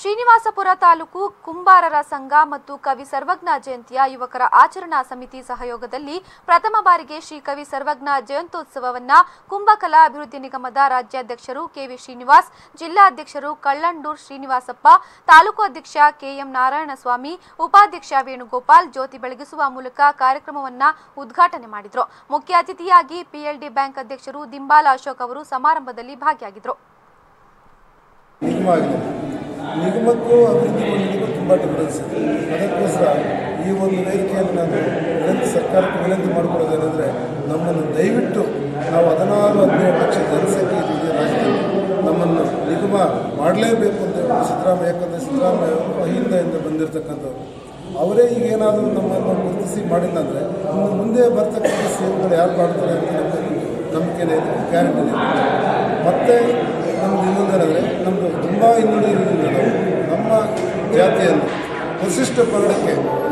ಶ್ರೀನಿವಾಸಪುರ ತಾಲೂಕು ಕುಂಬಾರರ ಸಂಘ ಮತ್ತು ಕವಿ ಸರ್ವಜ್ಞ ಜಯಂತಿಯ ಯುವಕರ ಆಚರಣಾ ಸಮಿತಿ ಸಹಯೋಗದಲ್ಲಿ ಪ್ರಥಮ ಬಾರಿಗೆ ಶ್ರೀ ಕವಿ ಸರ್ವಜ್ಞ ಜಯಂತ್ಯೋತ್ಸವವನ್ನ ಕುಂಭಕಲಾ ಅಭಿವೃದ್ಧಿ ನಿಗಮದ ರಾಜ್ಯಾಧ್ಯಕ್ಷರು ಕೆವಿ ಶ್ರೀನಿವಾಸ್ ಜಿಲ್ಲಾಧ್ಯಕ್ಷರು ಕಳ್ಳಂಡೂರ್ ಶ್ರೀನಿವಾಸಪ್ಪ ತಾಲೂಕು ಅಧ್ಯಕ್ಷ ಕೆಎಂ ನಾರಾಯಣಸ್ವಾಮಿ ಉಪಾಧ್ಯಕ್ಷ ವೇಣುಗೋಪಾಲ್ ಜ್ಯೋತಿ ಬೆಳಗಿಸುವ ಮೂಲಕ ಕಾರ್ಯಕ್ರಮವನ್ನ ಉದ್ಘಾಟನೆ ಮಾಡಿದರು ಮುಖ್ಯ ಅತಿಥಿಯಾಗಿ ಪಿಎಲ್ಡಿ ಬ್ಯಾಂಕ್ ಅಧ್ಯಕ್ಷರು ದಿಂಬಾಲ ಅಶೋಕ್ ಅವರು ಸಮಾರಂಭದಲ್ಲಿ ಭಾಗಿಯಾಗಿದ್ದರು ನಿಗಮ ಆಗಿದೆ ನಿಗಮಕ್ಕೂ ಅಭಿವೃದ್ಧಿ ಮಾಡಲಿಕ್ಕೂ ತುಂಬ ಡಿಫರೆನ್ಸ್ ಇದೆ ಅದಕ್ಕೋಸ್ಕರ ಈ ಒಂದು ವೇದಿಕೆಯಲ್ಲಿ ನಾನು ವಿನಂತಿ ಸರ್ಕಾರಕ್ಕೆ ವಿನಂತಿ ಮಾಡಿಕೊಳ್ಳೋದೇನೆಂದರೆ ನಮ್ಮನ್ನು ದಯವಿಟ್ಟು ನಾವು ಹದಿನಾರು ಹದಿನೇಳು ಲಕ್ಷ ಜನಸಂಖ್ಯೆ ಇದ್ದೀವಿ ರಾಜ್ಯದಲ್ಲಿ ನಮ್ಮನ್ನು ನಿಗಮ ಮಾಡಲೇಬೇಕು ಅಂತ ಹೇಳಿ ಸಿದ್ದರಾಮಯ್ಯ ಯಾಕಂದರೆ ಸಿದ್ದರಾಮಯ್ಯ ಅವರು ಅಹಿಂದೆಯಿಂದ ಬಂದಿರತಕ್ಕಂಥವ್ರು ಅವರೇ ಈಗ ಏನಾದರೂ ನಮ್ಮನ್ನು ಗುರುತಿಸಿ ಮಾಡಿಲ್ಲ ಅಂದರೆ ಇನ್ನು ಮುಂದೆ ಬರ್ತಕ್ಕಂಥ ಸೇವೆಗಳು ಯಾರು ಮಾಡ್ತಾರೆ ಅಂತ ನಮಗೆ ನಂಬಿಕೆನೇ ಇದೆ ಗ್ಯಾರಂಟಿ ಇದೆ ಮತ್ತು ನಮ್ದು ಇನ್ನೊಂದೇನೆಂದರೆ ನಮ್ಮದು ತುಂಬ ಹಿನ್ನುಡಿ ಇರೋದ್ರಿಂದ ನಾವು ನಮ್ಮ ಜಾತಿಯನ್ನು ವರಿಷ್ಠ ಪಂಗಡಕ್ಕೆ